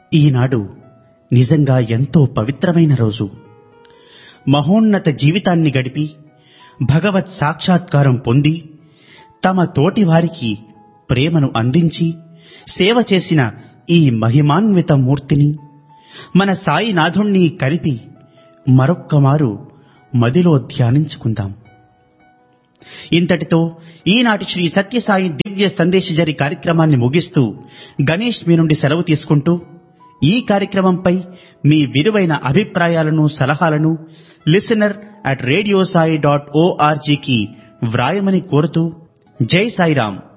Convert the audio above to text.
ఈనాడు నిజంగా ఎంతో పవిత్రమైన రోజు మహోన్నత జీవితాన్ని గడిపి భగవత్ సాక్షాత్కారం పొంది తమ తోటి వారికి ప్రేమను అందించి సేవ చేసిన ఈ మహిమాన్విత మూర్తిని మన సాయినాథుణ్ణి కలిపి మరొక్కమారు మదిలో ధ్యానించుకుందాం ఇంతటితో ఈనాటి శ్రీ సత్యసాయి దివ్య సందేశజరి కార్యక్రమాన్ని ముగిస్తూ గణేష్ మీ నుండి సెలవు తీసుకుంటూ ఈ కార్యక్రమంపై మీ విలువైన అభిప్రాయాలను సలహాలను లిసనర్ అట్ రేడియోసాయి డాట్ ఓఆర్జీకి వ్రాయమని కోరుతూ జై సాయిరాం